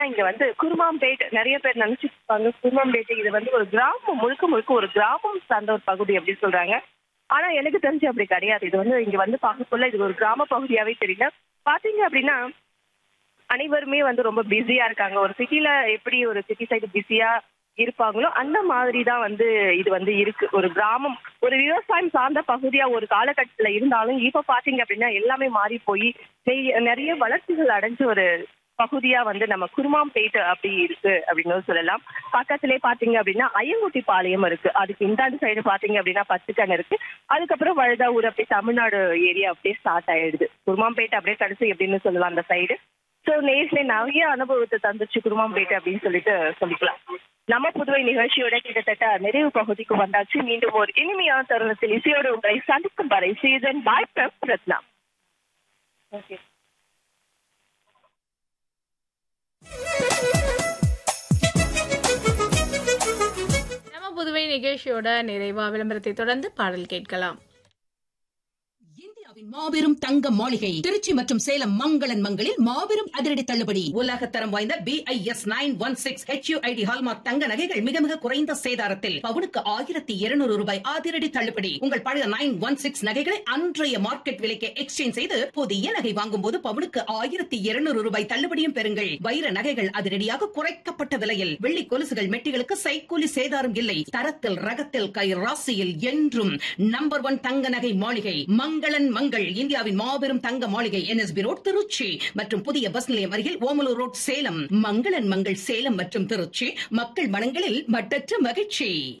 இங்க வந்து குருமாம்பேட் நிறைய பேர் நினைச்சிட்டு இருப்பாங்க குருமாம்பேட்டை இது வந்து ஒரு கிராமம் முழுக்க முழுக்க ஒரு கிராமம் சார்ந்த ஒரு பகுதி அப்படின்னு சொல்றாங்க ஆனா எனக்கு தெரிஞ்சு அப்படி கிடையாது இது வந்து இங்க வந்து பார்க்கக்குள்ள இது ஒரு கிராம பகுதியாவே தெரியல பாத்தீங்க அப்படின்னா அனைவருமே வந்து ரொம்ப பிஸியா இருக்காங்க ஒரு சிட்டில எப்படி ஒரு சிட்டி சைடு பிஸியா இருப்பாங்களோ அந்த மாதிரி தான் வந்து இது வந்து இருக்கு ஒரு கிராமம் ஒரு விவசாயம் சார்ந்த பகுதியா ஒரு காலகட்டத்துல இருந்தாலும் இப்ப பாத்தீங்க அப்படின்னா எல்லாமே மாறி போய் நிறைய- நிறைய வளர்ச்சிகள் அடைஞ்ச ஒரு பகுதியா வந்து நம்ம குருமாம்பேட்டு அப்படி இருக்கு அப்படின்னு சொல்லலாம் பக்கத்திலே பாத்தீங்க அப்படின்னா ஐயங்குட்டி பாளையம் இருக்கு அதுக்கு இந்தாண்டு சைடு பாத்தீங்க அப்படின்னா பத்துக்கன் இருக்கு அதுக்கப்புறம் வழுதாவூர் அப்படியே தமிழ்நாடு ஏரியா அப்படியே ஸ்டார்ட் ஆயிடுது குருமாம்பேட்டை அப்படியே கடைசி எப்படின்னு சொல்லலாம் அந்த சைடு ஸோ நேர்ல நிறைய அனுபவத்தை தந்துச்சு குருமாம்பேட்டை அப்படின்னு சொல்லிட்டு சொல்லிக்கலாம் நம்ம புதுவை நிகழ்ச்சியோட கிட்டத்தட்ட நிறைவு பகுதிக்கு வந்தாச்சு மீண்டும் ஒரு இனிமையான தருணத்தில் இசையோடு உங்களை சந்திக்கும் வரை சீசன் பாய் ரத்னா ஓகே நம்ம புதுவை நிகழ்ச்சியோட நிறைவா விளம்பரத்தை தொடர்ந்து பாடல் கேட்கலாம் இந்தியாவின் மாபெரும் தங்க மாளிகை திருச்சி மற்றும் சேலம் மங்களன் மங்களில் மாபெரும் அதிரடி தள்ளுபடி உலக தரம் வாய்ந்த B I S nine one six HUID hallmark தங்க நகைகள் மிக மிக குறைந்த சேதாரத்தில் பவுனுக்கு ஆயிரத்தி இருநூறு ரூபாய் அதிரடி தள்ளுபடி உங்கள் பழைய நைன் ஒன் சிக்ஸ் நகைகளை அன்றைய மார்க்கெட் விலைக்கு எக்ஸ்சேஞ்ச் செய்து புதிய நகை வாங்கும் போது பவுனுக்கு ஆயிரத்தி இருநூறு ரூபாய் தள்ளுபடியும் பெறுங்கள் வைர நகைகள் அதிரடியாக குறைக்கப்பட்ட விலையில் வெள்ளி கொலுசுகள் மெட்டிகளுக்கு சைக்கூலி சேதாரம் இல்லை தரத்தில் ரகத்தில் கை ராசியில் என்றும் நம்பர் ஒன் தங்க நகை மாளிகை மங்களன் மங்கள் இந்தியாவின் மாபெரும் தங்க மாளிகை என்எஸ்பி ரோட் திருச்சி மற்றும் புதிய பஸ் நிலையம் அருகில் ஓமலூர் ரோட் சேலம் மங்களன் மங்கள் சேலம் மற்றும் திருச்சி மக்கள் மனங்களில் மட்டற்ற மகிழ்ச்சி